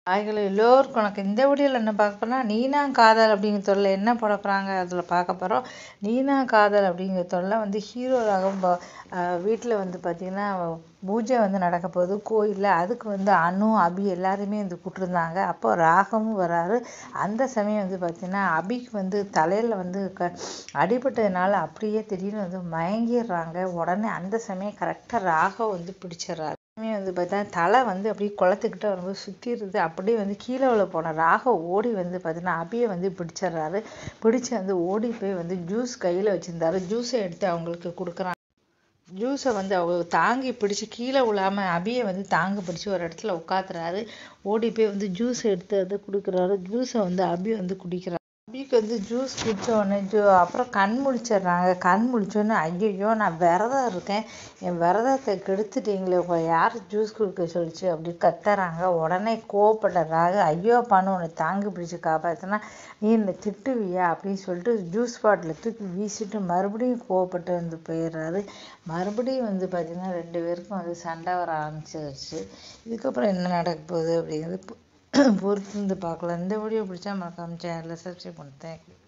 ஹாய்கள் எல்லோருக்கும் வணக்கம் இந்த வீடியோவில் என்ன பார்க்க போனால் நீனா காதல் அப்படிங்கிற தொல்லை என்ன போட போகிறாங்க அதில் பார்க்க போகிறோம் நீனா காதல் அப்படிங்கிற தொல்லை வந்து ஹீரோ ராகம் வீட்டில் வந்து பார்த்திங்கன்னா பூஜை வந்து நடக்க போகுது கோயிலில் அதுக்கு வந்து அனு அபி எல்லாருமே வந்து கூப்பிட்ருந்தாங்க அப்போ ராகமும் வராரு அந்த சமயம் வந்து பார்த்திங்கன்னா அபிக்கு வந்து தலையில் வந்து க அடிபட்டதுனால அப்படியே திடீர்னு வந்து மயங்கிடுறாங்க உடனே அந்த சமயம் கரெக்டாக ராகம் வந்து பிடிச்சிடுறாரு சமயம் வந்து பார்த்தா தலை வந்து அப்படியே குளத்துக்கிட்ட வரும்போது சுற்றிடுது அப்படியே வந்து கீழே உள்ள போன ராக ஓடி வந்து பார்த்தீங்கன்னா அபியை வந்து பிடிச்சிடுறாரு பிடிச்சி வந்து ஓடி போய் வந்து ஜூஸ் கையில் வச்சுருந்தாரு ஜூஸை எடுத்து அவங்களுக்கு கொடுக்குறாங்க ஜூஸை வந்து அவங்க தாங்கி பிடிச்சி கீழே விழாமல் அபியை வந்து தாங்க பிடிச்சி ஒரு இடத்துல உட்காத்துறாரு ஓடி போய் வந்து ஜூஸ் எடுத்து வந்து கொடுக்குறாரு ஜூஸை வந்து அபி வந்து குடிக்கிறார் அபிக்கு வந்து ஜூஸ் குடித்த உடனே ஜூ அப்புறம் கண் முழிச்சிடுறாங்க கண் முழிச்சோடனே ஐயோ நான் விரதம் இருக்கேன் என் விரதத்தை கெடுத்துட்டீங்களே இப்போ யார் ஜூஸ் குடிக்க சொல்லிச்சு அப்படி கத்துறாங்க உடனே கோவப்படுறாங்க ஐயோ பண்ணு உன்னை தாங்கி பிடிச்சி காப்பாற்றினா நீ என்னை திட்டுவியா அப்படின்னு சொல்லிட்டு ஜூஸ் பாட்டில் தூக்கி வீசிட்டு மறுபடியும் கோவப்பட்டு வந்து போயிடுறாரு மறுபடியும் வந்து பார்த்திங்கன்னா ரெண்டு பேருக்கும் வந்து சண்டை வர ஆரம்பிச்சிருச்சு இதுக்கப்புறம் என்ன நடக்க போகுது அப்படிங்கிறது பொறுத்து இருந்து பார்க்கலாம் இந்த வீடியோ பிடிச்சா மறக்காம சேனலில் சப்ஸ்கிரைப் பண்ணு தேங்க்யூ